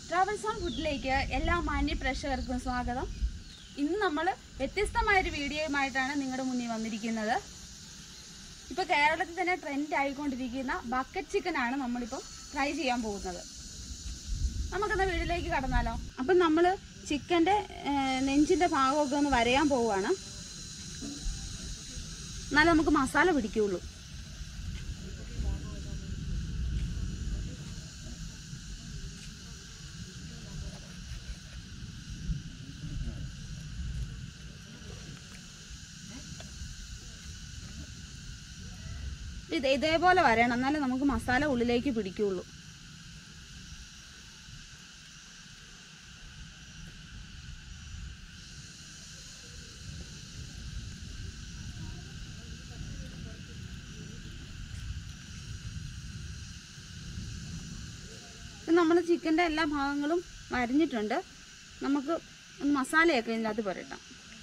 Travels on ഫുഡിലേക്ക് എല്ലാ മാന്യ പ്രേക്ഷകർക്കും സ്വാഗതം ഇന്ന് നമ്മൾ വ്യത്യസ്തമായൊരു വീഡിയോയുമായിട്ടാണ് നിങ്ങളുടെ മുന്നിൽ വന്നിരിക്കുന്നത് ഇപ്പോൾ കേരളത്തിൽ തന്നെ ട്രെൻഡ് ആയിക്കൊണ്ടിരിക്കുന്ന ബക്കറ്റ് ചിക്കനാണ് നമ്മളിപ്പോൾ ട്രൈ ചെയ്യാൻ പോകുന്നത് നമുക്കെന്നാ വീട്ടിലേക്ക് കടന്നാലോ അപ്പം നമ്മൾ ചിക്കൻ്റെ നെഞ്ചിൻ്റെ ഭാഗമൊക്കെ ഒന്ന് വരയാൻ പോവുകയാണ് എന്നാലേ നമുക്ക് മസാല പിടിക്കുകയുള്ളൂ ഇത് ഇതേപോലെ വരണം എന്നാലേ നമുക്ക് മസാല ഉള്ളിലേക്ക് പിടിക്കുകയുള്ളൂ നമ്മൾ ചിക്കൻ്റെ എല്ലാ ഭാഗങ്ങളും വരഞ്ഞിട്ടുണ്ട് നമുക്ക് ഒന്ന് മസാലയൊക്കെ ഇതിനകത്ത് പുരട്ടാം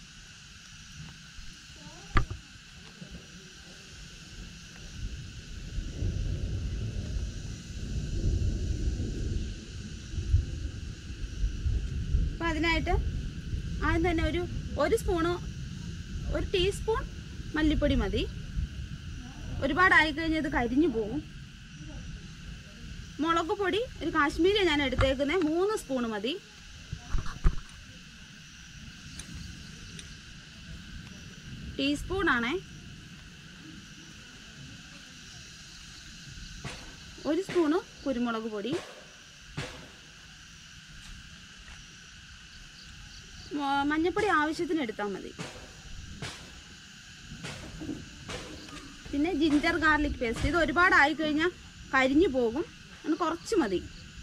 അപ്പം അതിനായിട്ട് ആദ്യം തന്നെ ഒരു ഒരു സ്പൂണ് ഒരു ടീസ്പൂൺ മല്ലിപ്പൊടി മതി ഒരുപാടായി കഴിഞ്ഞാൽ ഇത് കരിഞ്ഞു പോകും മുളക് പൊടി ഒരു കാശ്മീരി ഞാൻ എടുത്തേക്കുന്നത് മൂന്ന് സ്പൂണ് മതി ടീസ്പൂൺ ആണേ ഒരു സ്പൂണ് കുരുമുളക് പൊടി മ- മഞ്ഞപ്പൊടി ആവശ്യത്തിന് എടുത്താൽ മതി പിന്നെ ജിഞ്ചർ ഗാർലിക് പേസ്റ്റ് ഇത് ഒരുപാട് ആയി കഴിഞ്ഞാൽ കരിഞ്ഞു പോകും ഒന്ന് കുറച്ച് മതി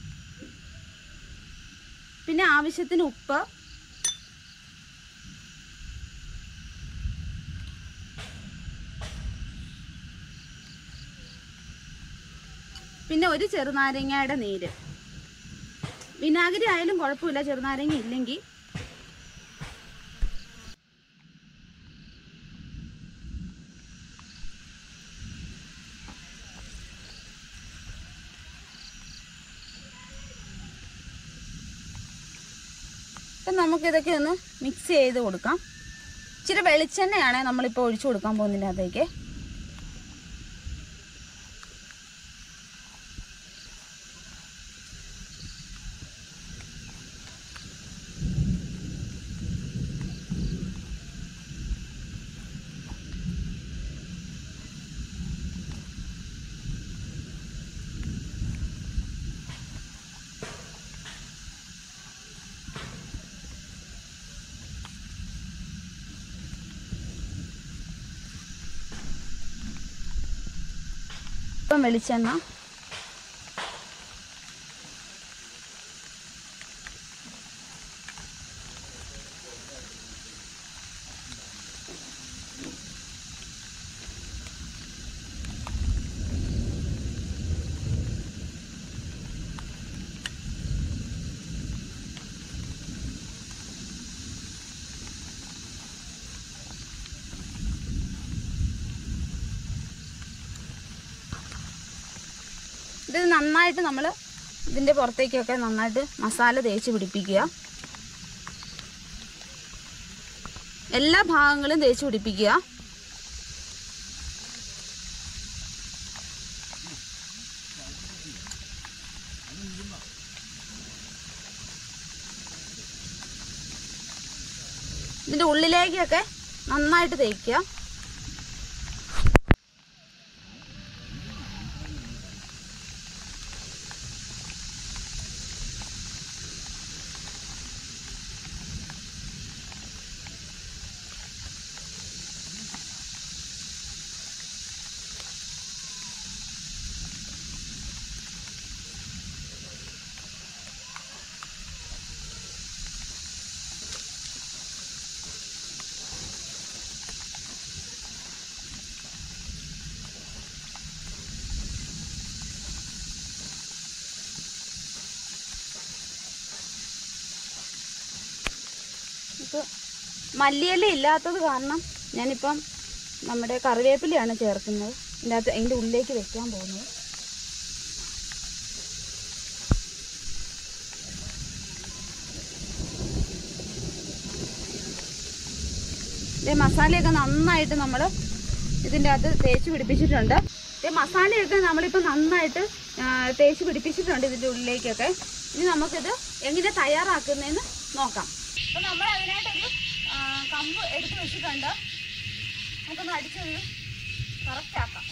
പിന്നെ ആവശ്യത്തിന് ഉപ്പ് പിന്നെ ഒരു ചെറുനാരങ്ങയുടെ നീര് വിനാഗിരി ആയാലും കുഴപ്പമില്ല ചെറുനാരങ്ങ ഇല്ലെങ്കിൽ അപ്പം നമുക്കിതൊക്കെ ഒന്ന് മിക്സ് ചെയ്ത് കൊടുക്കാം ഇച്ചിരി വെളിച്ചെണ്ണയാണ് നമ്മളിപ്പോൾ ഒഴിച്ചു കൊടുക്കാൻ പോകുന്നതിൻ്റെ അകത്തേക്ക് ഇപ്പം വെളിച്ചെണ്ണ ഇത് നന്നായിട്ട് നമ്മൾ ഇതിൻ്റെ പുറത്തേക്കൊക്കെ നന്നായിട്ട് മസാല തേച്ച് പിടിപ്പിക്കുക എല്ലാ ഭാഗങ്ങളും തേച്ച് പിടിപ്പിക്കുക ഇതിൻ്റെ ഉള്ളിലേക്കൊക്കെ നന്നായിട്ട് തേക്കുക ഇപ്പോൾ മല്ലിയില ഇല്ലാത്തത് കാരണം ഞാനിപ്പം നമ്മുടെ കറിവേപ്പിലയാണ് ചേർക്കുന്നത് ഇതിൻ്റെ അകത്ത് അതിൻ്റെ ഉള്ളിലേക്ക് വെക്കാൻ പോകുന്നത് ഇത് മസാലയൊക്കെ നന്നായിട്ട് നമ്മൾ ഇതിൻ്റെ അകത്ത് തേച്ച് പിടിപ്പിച്ചിട്ടുണ്ട് ഈ മസാലയൊക്കെ നമ്മളിപ്പോൾ നന്നായിട്ട് ആ, തേച്ച് പിടിപ്പിച്ചിട്ടുണ്ട് ഇതിൻ്റെ ഉള്ളിലേക്കൊക്കെ ഇനി നമുക്കിത് എങ്ങനെ തയ്യാറാക്കുന്നതെന്ന് നോക്കാം അപ്പോൾ നമ്മൾ അതിനായിട്ടൊരു ആ, കമ്പ് എടുത്ത് വെച്ചിട്ടുണ്ട് നമുക്കൊന്ന് അടിച്ചത് കറക്റ്റ് ആക്കാം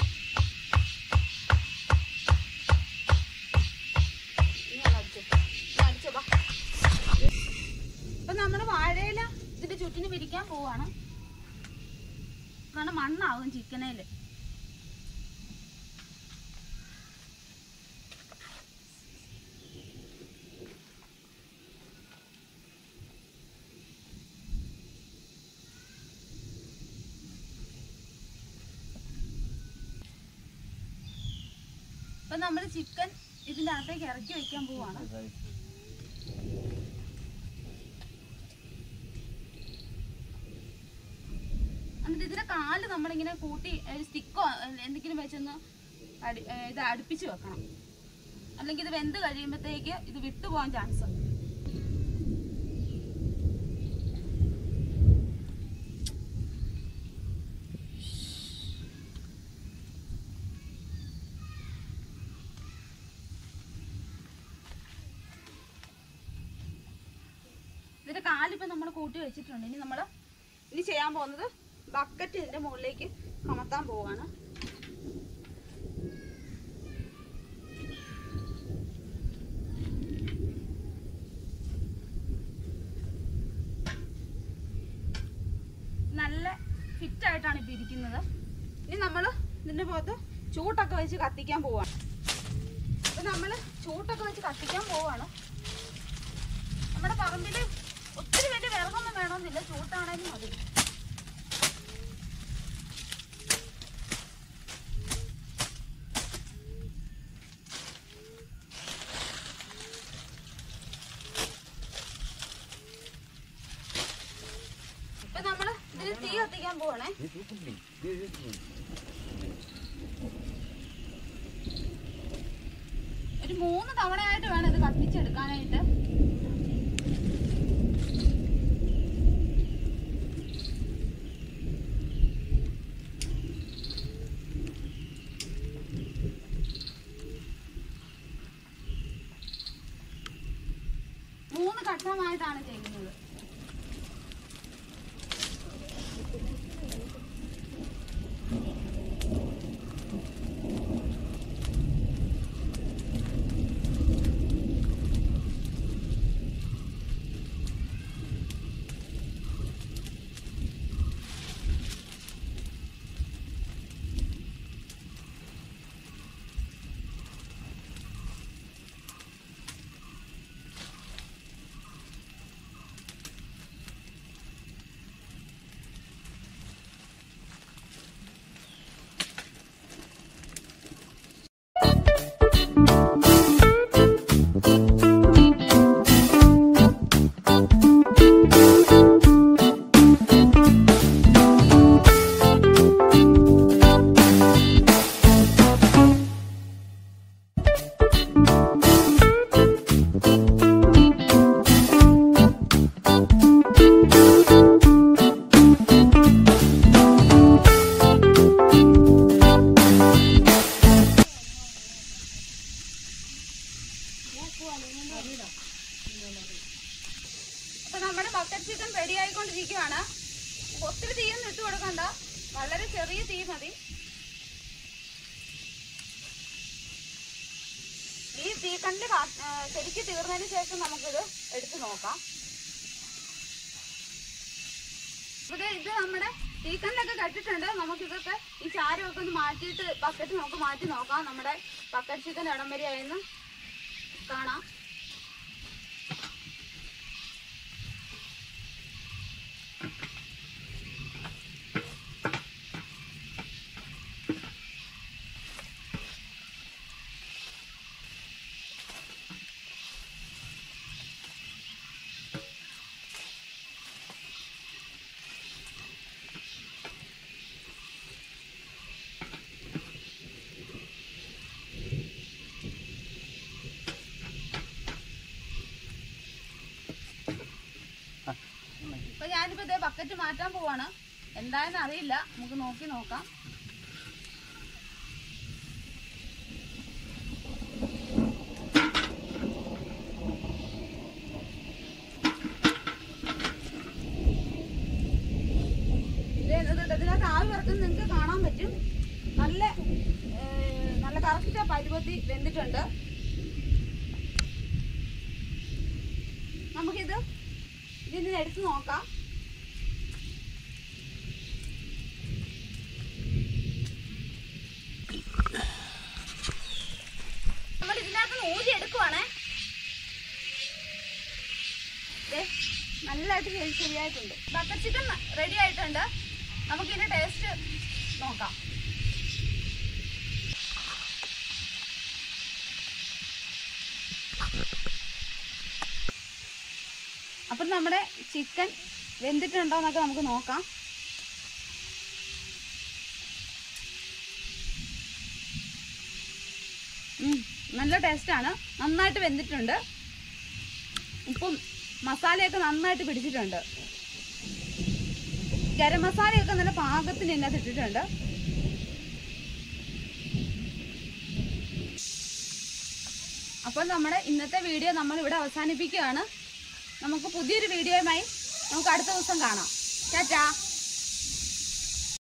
ഇനി ഒന്ന് അടിച്ചോ. ഇനി അടിച്ചോ, ബാ. ഇപ്പൊ നമ്മള് വാഴയില ഇതിന്റെ ചുറ്റിന് വിരിക്കാൻ പോവാണ് കാരണം മണ്ണാവും ചിക്കനയില് ഇപ്പൊ നമ്മള് ചിക്കൻ ഇതിന്റെ അകത്തേക്ക് ഇറക്കി വെക്കാൻ പോവാണ് എന്നിട്ട് ഇതിന്റെ കാല് നമ്മളിങ്ങനെ കൂട്ടി ഒരു സ്റ്റിക്കോ എന്തെങ്കിലും വെച്ചൊന്ന് അടി ഏ, ഇത് അടുപ്പിച്ച് വെക്കണം അല്ലെങ്കിൽ ഇത് വെന്ത് കഴിയുമ്പോഴത്തേക്ക് ഇത് വിട്ടുപോകാൻ ചാൻസ് ഉണ്ട് ഇതിന്റെ കാലിപ്പോ നമ്മൾ കൂട്ടി വെച്ചിട്ടുണ്ട് ഇനി നമ്മൾ ഇനി ചെയ്യാൻ പോകുന്നത് ബക്കറ്റ് ഇതിന്റെ മുകളിലേക്ക് കമത്താൻ പോവാണ് നല്ല ഫിറ്റ് ആയിട്ടാണ് ഇപ്പൊ ഇരിക്കുന്നത് ഇനി നമ്മൾ ഇതിന്റെ പുറത്ത് ചൂട്ടൊക്കെ വെച്ച് കത്തിക്കാൻ പോവാണ് അപ്പൊ നമ്മള് ചൂട്ടൊക്കെ വെച്ച് കത്തിക്കാൻ പോവാണ് നമ്മുടെ പറമ്പില് ഒത്തിരി വലിയ വിറകൊന്നും വേണമെന്നില്ല ചൂട്ടാണേലും മതി ഇപ്പൊ നമ്മള് ഇതിന് തീ കത്തിക്കാൻ പോവാണേ ഒരു മൂന്ന് തവണയായിട്ട് വേണം ഇത് കത്തിച്ചെടുക്കാനായിട്ട് മൂന്ന് ഘട്ടമായിട്ടാണ് ചെയ്യുന്നത് അപ്പൊ നമ്മുടെ ബക്കറ്റ് ചിക്കൻ റെഡി ആയിക്കൊണ്ടിരിക്കുവാണ് ഒത്തിരി തീയൊന്നും ഇട്ട് കൊടുക്കണ്ട വളരെ ചെറിയ തീ മതി ഈ തീക്കണ്ണില് ശരിക്ക് തീർന്നതിന് ശേഷം നമുക്കിത് എടുത്തു നോക്കാം ഇവിടെ ഇത് നമ്മുടെ തീക്കണ്ണിലൊക്കെ കട്ടിട്ടുണ്ട് നമുക്കിതൊക്കെ ഈ ചാരമൊക്കെ ഒന്ന് മാറ്റിയിട്ട് ബക്കറ്റ് നമുക്ക് മാറ്റി നോക്കാം നമ്മുടെ ബക്കറ്റ് ചിക്കൻ ഇടം വരെ ആയെന്ന് കാണാം അപ്പൊ ഞാനിപ്പോ ഇതേ ബക്കറ്റ് മാറ്റാൻ പോവാണ് എന്തായെന്ന് അറിയില്ല നമുക്ക് നോക്കി നോക്കാം ഇത് ഇത് ഇതിനകത്ത് ആവി പറക്കുന്നത് നിങ്ങൾക്ക് കാണാൻ പറ്റും നല്ല ഏ, നല്ല കറക്റ്റ് പരുവത്തി വെന്തിട്ടുണ്ട് നമുക്കിത് ഇതിൽ നിന്ന് എടുത്ത് നോക്കാം നമ്മൾ ഇതിനകത്ത് നിന്ന് ഊരി എടുക്കുവാണേ ദേ, നല്ലതായിട്ട് ശരി ശരിയായിട്ടുണ്ട് ബട്ടർ ചിക്കൻ റെഡി ആയിട്ടുണ്ട് നമുക്ക് ഇതിന്റെ ടേസ്റ്റ് നോക്കാം അപ്പം നമ്മുടെ ചിക്കൻ വെന്തിട്ടുണ്ടോ എന്നൊക്കെ നമുക്ക് നോക്കാം ഉം, നല്ല ടേസ്റ്റാണ് നന്നായിട്ട് വെന്തിട്ടുണ്ട് ഉപ്പും മസാലയൊക്കെ നന്നായിട്ട് പിടിച്ചിട്ടുണ്ട് ഗരം മസാലയൊക്കെ നല്ല പാകത്തിന് ഇതിനകത്ത് ഇട്ടിട്ടുണ്ട് അപ്പോൾ നമ്മുടെ ഇന്നത്തെ വീഡിയോ നമ്മൾ ഇവിടെ അവസാനിപ്പിക്കുകയാണ് നമുക്ക് പുതിയൊരു വീഡിയോയുമായി നമുക്ക് അടുത്ത ദിവസം കാണാം ടാറ്റാ